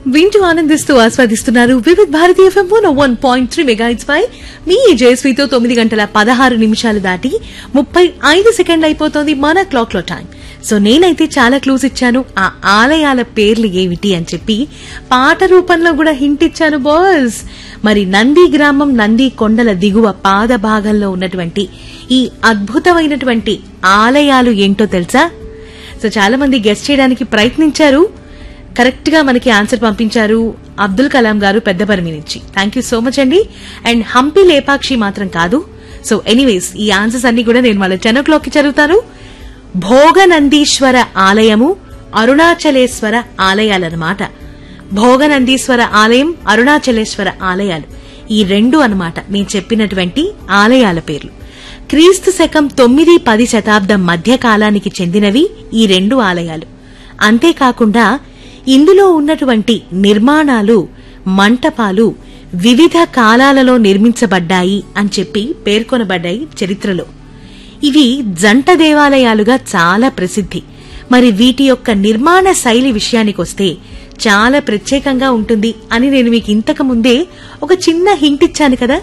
వింటూ ఆనందిస్తూ ఆస్వాదిస్తున్నారు Vividh Bharati FM one one point three megahertz పై మీ జయశ్రీతో తొమ్మిది గంటల పదహారు నిమిషాలు దాటి ముప్పై ఐదు సెకండ్లు అయిపోతోంది మన క్లాక్ లో టైం సో నేనైతే చాలా క్లూస్ ఇచ్చాను ఆ ఆలయాల పేర్లు ఏమిటి అని చెప్పి పాట రూపంలో కూడా హింట్ ఇచ్చాను బాస్ మరి నంది గ్రామం నంది కొండల దిగువ పాద భాగంలో ఉన్నటువంటి ఈ అద్భుతమైనటువంటి ఆలయాలు ఏంటో తెలుసా సో చాలా మంది గెస్ట్ చేయడానికి ప్రయత్నించారు కరెక్ట్ గా మనకి ఆన్సర్ పంపించారు అబ్దుల్ కలాం గారు పెద్దపరిమి నుంచి థ్యాంక్ యూ సో మచ్ అండి అండ్ హంపి లేపాక్షి మాత్రం కాదు సో ఎనీవేస్ ఈ ఆన్సర్స్ అన్ని కూడా నేను మళ్ళీ టెన్ ఓ క్లాక్ కి చదువుతాను భోగనందీశ్వర ఆలయము అరుణాచలేశ్వర ఆలయాలన్నమాట భోగనందీశ్వర ఆలయం అరుణాచలేశ్వర ఆలయాలు ఈ రెండు అన్నమాట నేను చెప్పినటువంటి ఆలయాల పేర్లు క్రీస్తు శకం తొమ్మిది పది శతాబ్దం మధ్య కాలానికి చెందినవి ఈ రెండు ఆలయాలు అంతేకాకుండా ఇందులో ఉన్నటువంటి నిర్మాణాలు మంటపాలు వివిధ కాలాలలో నిర్మించబడ్డాయి అని చెప్పి పేర్కొనబడ్డాయి చరిత్రలో ఇవి జంట దేవాలయాలుగా చాలా ప్రసిద్ధి మరి వీటి యొక్క నిర్మాణ శైలి విషయానికొస్తే చాలా ప్రత్యేకంగా ఉంటుంది అని నేను మీకు ఇంతకు ముందే ఒక చిన్న హింట్ ఇచ్చాను కదా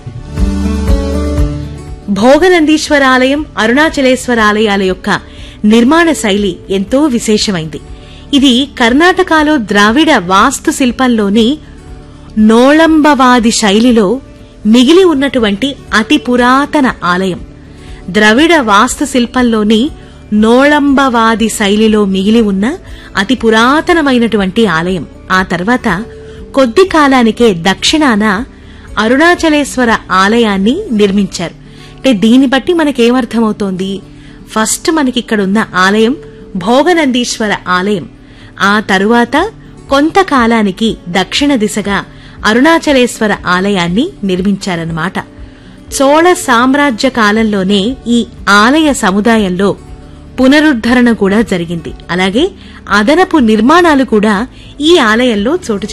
భోగనందీశ్వర ఆలయం అరుణాచలేశ్వర ఆలయాల యొక్క నిర్మాణ శైలి ఎంతో విశేషమైంది ఇది కర్ణాటకలో ద్రావిడ వాస్తు శిల్పంలోని నోళంబవాది శైలిలో మిగిలి ఉన్నటువంటి అతి పురాతన ఆలయం ద్రవిడ వాస్తు శిల్పంలోని నోళంబవాది శైలిలో మిగిలి ఉన్న అతి పురాతనమైనటువంటి ఆలయం ఆ తర్వాత కొద్ది కాలానికే దక్షిణాన అరుణాచలేశ్వర ఆలయాన్ని నిర్మించారు అంటే దీన్ని బట్టి మనకేమర్థమవుతోంది ఫస్ట్ మనకిక్కడున్న ఆలయం భోగనందీశ్వర ఆలయం ఆ తరువాత కొంతకాలానికి దక్షిణ దిశగా అరుణాచలేశ్వర ఆలయాన్ని నిర్మించారన్నమాట చోళ సామ్రాజ్య కాలంలోనే ఈ ఆలయ సముదాయంలో పునరుద్ధరణ కూడా జరిగింది అలాగే అదనపు నిర్మాణాలు కూడా ఈ ఆలయంలో చోటు